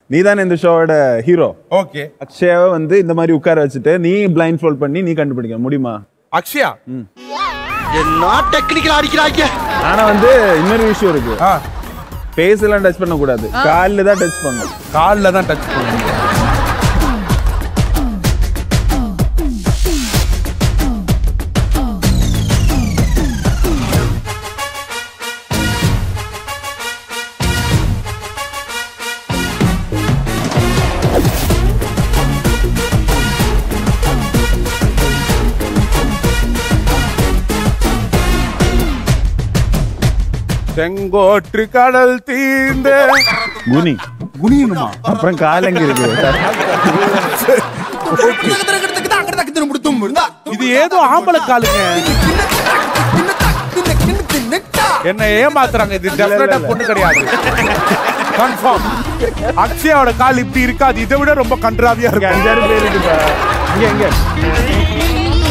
நீ தானே இந்த ஷோவோட ஹீரோ ஓகே அக்ஷயாவை வந்து இந்த மாதிரி உட்கார வச்சுட்டு நீ பிளைண்ட் ஃபோல்ட் பண்ணி நீ கண்டுபிடிக்க முடியுமா அக்ஷயா என்ன டெக்னிக்கல் அடிக்கிறாங்க ஆனா வந்து இன்னொரு விஷயம் இருக்கு ஆ ஃபேஸ் எல்லாம் டச் பண்ண கூடாது கால்ல தான் டச் பண்ணணும் காலில் தான் டச் பண்ணுங்க செங்கோற்று கடல் தீர்ந்த குனி குனியணுமா அப்புறம் கால் எங்க இருக்கு இது ஏதோ ஆம்பளை காலுங்க என்ன ஏமாத்துறாங்க இது டெஃபினட்டா பொண்ணு கிடையாது கன்ஃபார்ம் அக்ஷயாவோட கால் இப்படி இருக்காது இதை விட ரொம்ப கன்றாவியா இங்க இருக்கு அஞ்சாறு பேர் இருக்குப்பா இங்க இங்க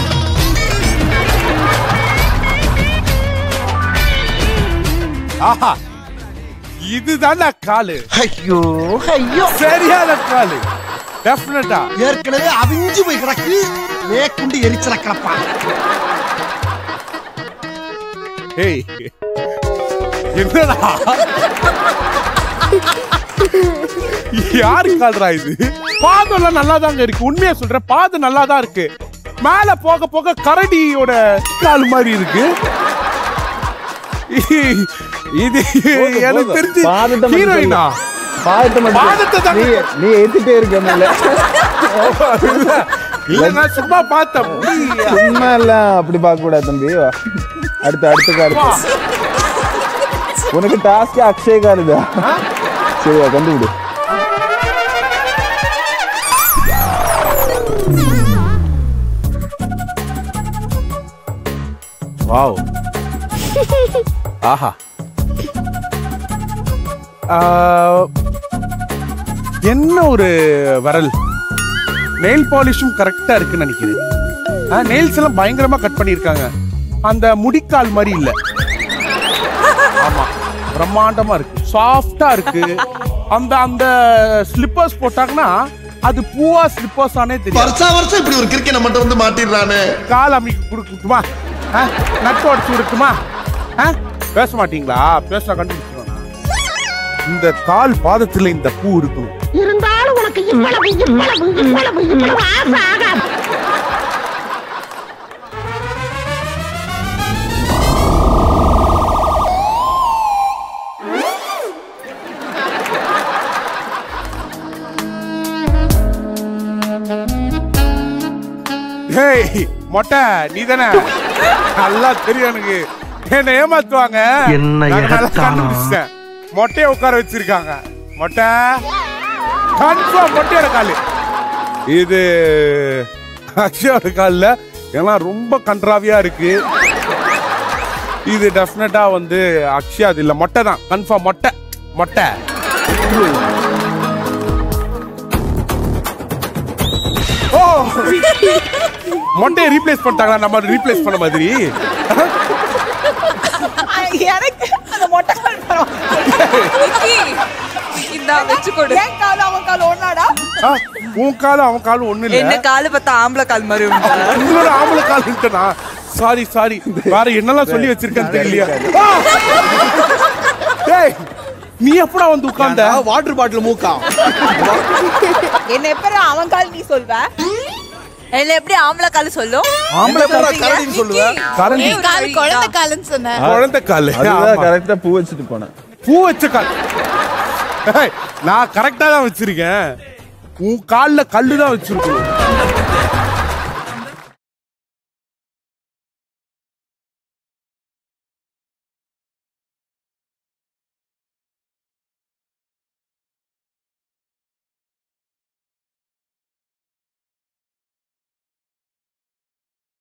ஆஹா இதுதான் காலு ஐயோ ஐயோ சரியான காலு டெஃபினட்டா ஏற்கனவே அவிஞ்சு போய் கிடக்கு மேற்கொண்டு எரிச்சல கிடப்பா ஏய் என்னடா யாரு கால்ரா இது பாதம்லாம் நல்லா தாங்க இருக்கு உண்மையா சொல்றேன் பாதம் நல்லா தான் இருக்கு மேல போக போக கரடியோட கால் மாதிரி இருக்கு இது எனக்கு தெரிஞ்சு பாதத்தை மட்டும் ஹீரோயினா பாதத்தை மட்டும் பாதத்தை தான் நீ நீ ஏத்திட்டே இருக்க மேல இல்ல நான் சும்மா பார்த்தேன் சும்மா எல்லாம் அப்படி பார்க்க கூடாது தம்பி வா. அடுத்து அடுத்த வா. கார்டு உனக்கு டாஸ்க் அக்ஷய் காருதா சரி வா, கண்டுபிடி வாவ் ஆஹா ஆ, என்ன ஒரு வரல் நெயில் பாலிஷும் கரெக்டா இருக்குன்னு நினைக்கிறேன் நெயில்ஸ் எல்லாம் பயங்கரமா கட் பண்ணியிருக்காங்க அந்த முடிக்கால் மாதிரி இல்ல ஆமா பிரம்மாண்டமா இருக்கு சாஃப்டா இருக்கு அந்த அந்த ஸ்லிப்பர்ஸ் போட்டாங்கன்னா அது பூவா ஸ்லிப்பர்ஸ் ஆனே தெரியும் வருஷா வருஷம் இப்படி ஒரு கிரிக்கெட் மட்டும் வந்து மாட்டிடுறானே கால் அமைக்க கொடுக்கட்டுமா நட்டு உடச்சு விடட்டுமா ஆ? பேச மாட்டீங்களா பேச கண்டுபிடிச்சிருவேன் இந்த கால் பாதத்துல இந்த பூ இருக்கணும் இருந்தாலும் உனக்கு இவ்வளவு இவ்வளவு இவ்வளவு இவ்வளவு ஆசை ஆகாது ஹேய் மொட்டை நீ தானே நல்லா தெரியும் எனக்கு என்ன ஏமாத்துவாங்க என்ன நாங்க நல்லா எகத்தாளம். கண்டுபிடிச்சிட்டேன். மொட்டையை உட்கார வச்சிருக்காங்க மொட்டை கன்ஃபார்ம் மொட்டையோட காலு இது அக்ஷயோட கால்ல எல்லாம் ரொம்ப கன்றாவியா இருக்கு இது டெஃபினட்டா வந்து அக்ஷயா அது இல்ல மொட்டை தான் கன்ஃபார்ம் மொட்டை மொட்டை ஓ மொட்டையை ரீப்ளேஸ் பண்ணிட்டாங்களா நம்ம ரீப்ளேஸ் பண்ண மாதிரி எனக்கு அந்த மொட்டை கால் பரவாயில்ல. இந்த வச்சு கொடு என் கால் அவன் கால் ஒண்ணாடா ஆ, உன் காலும் அவன் காலும் ஒண்ணு இல்ல என்ன காலு பார்த்தா ஆம்பளை கால் மாதிரி உண்டா? உங்களோட ஆம்பளை கால் இருட்டனா சாரி சாரி வேற என்னெல்லாம் சொல்லி வச்சிருக்கேன்னு தெரியலையா ஆ! டேய் நீ எப்படா வந்து உட்கார்ந்த வாட்டர் பாட்டில் மூக்கா என்ன எப்பறம் அவன் கால் நீ சொல்வ என்ன எப்படி ஆம்பளை கால் சொல்லும் ஆம்பளை கால் கரடின்னு சொல்லுவேன் கரண்டி கால் குழந்தை காலுன்னு சொன்ன குழந்தை கால் அதுதான் ஆமா. கரெக்டா பூ வச்சுட்டு போனேன் பூ வச்ச கால் ஏய், நான் கரெக்டா தான் வச்சிருக்கேன் உன் கால்ல கல்லு தான் வச்சிருக்கணும்